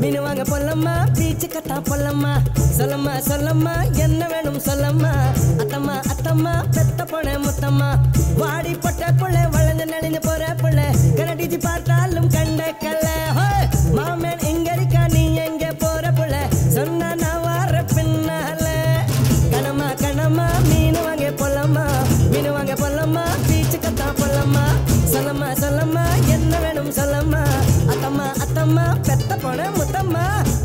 மீன் வாங்க பொல்லம்மா பீச்சு கட்டா பொல்லம்மா சொல்லம்மா சொல்லம்மா என்ன வேணும் சொல்லம்மா அத்தம்மா அத்தம்மா பெத்த பொண்ண முத்தம்மா வாடி பொட்ட புள்ள வளர்ந்து நடிந்து போற புள்ள கனடிச்சு பார்த்தாலும் கண்ட கல்ல ஹோய்! மாமன் எங்க இருக்கா நீ எங்க போற புள்ள சொன்னா நான் வார பின்னால கணமா கணமா மீன் வாங்க பொல்லம்மா மீன் வாங்க பொல்லம்மா பீச்சு கத்தா பொல்லம்மா சொல்லம்மா சொல்லம்மா என்ன வேணும் சொல்லம்மா அத்தம்மா அத்தம்மா பெத்த பொண்ண முத்தம்மா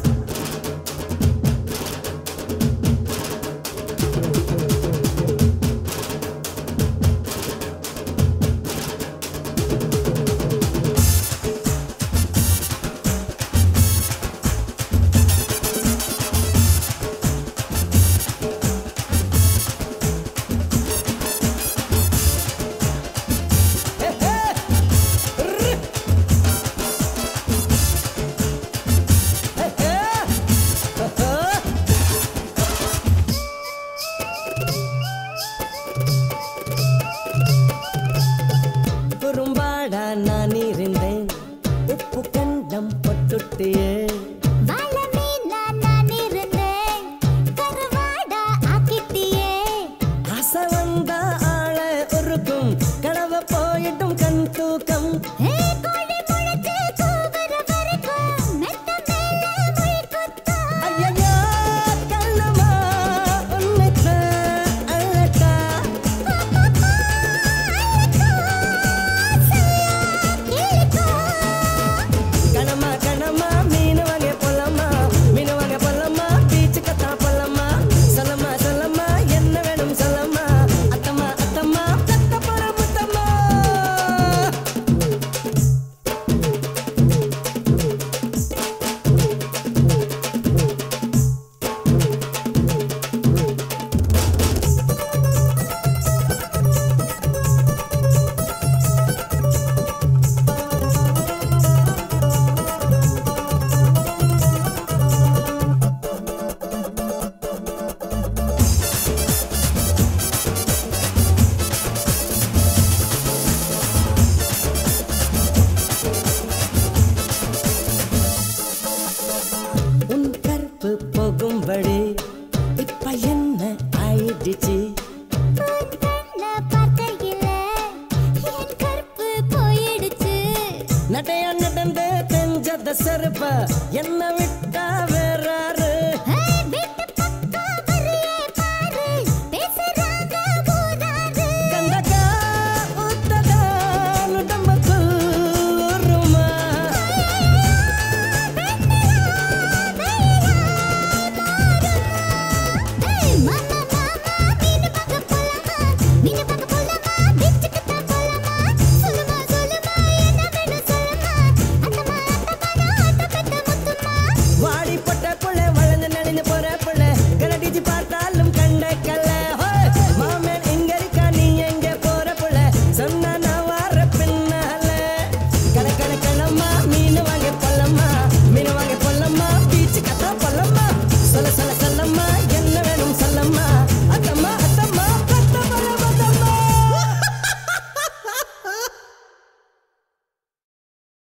குறும்பாடா நான் இருந்தேன் உப்பு கண்டம் பொட்டுட்டியே வாழ மீனா நான் இருந்தேன் கருவாடா ஆக்கிட்டியே ஆசை வந்தா ஆள உருக்கும் கனவு போயிட்டும் கண் தூக்கம் ஏ கோழி முளைச்சு கூவுற வரைக்கும் மெத்த மேல மொய் குத்தம் ஐயையோ, கண்ணம்மா, உன்னைத்தான் அழட்டா. கணமா, கணமா, மீனு வாங்க போலாமா? மீனு வாங்க போலாமா? பீச்சுக்கு தான் போலாமா? சொல்லம்மா, சொல்லம்மா, என்ன வேணும் சொல்லம்மா? அத்தம்மா, அத்தம்மா, பெத்த போற முத்தம்மா. உன் கற்பு போகும்படி இப்ப என்ன ஆயிடுச்சு உன் கண்ண பார்க்கையில என் கற்பு போயிடுச்சு நடையா நடந்து தெஞ்சத செருப்ப என்ன விட்டா வேறாரு ஏய், வீட்டு பக்கம் வரியே பாரு பேசுறாங்க ஊராரு கந்தக்கா ஊத்ததா உடம்புக்கு ஊறுமா ஏய், மாமா மாமா மீனு வாங்க போலாமா மீனு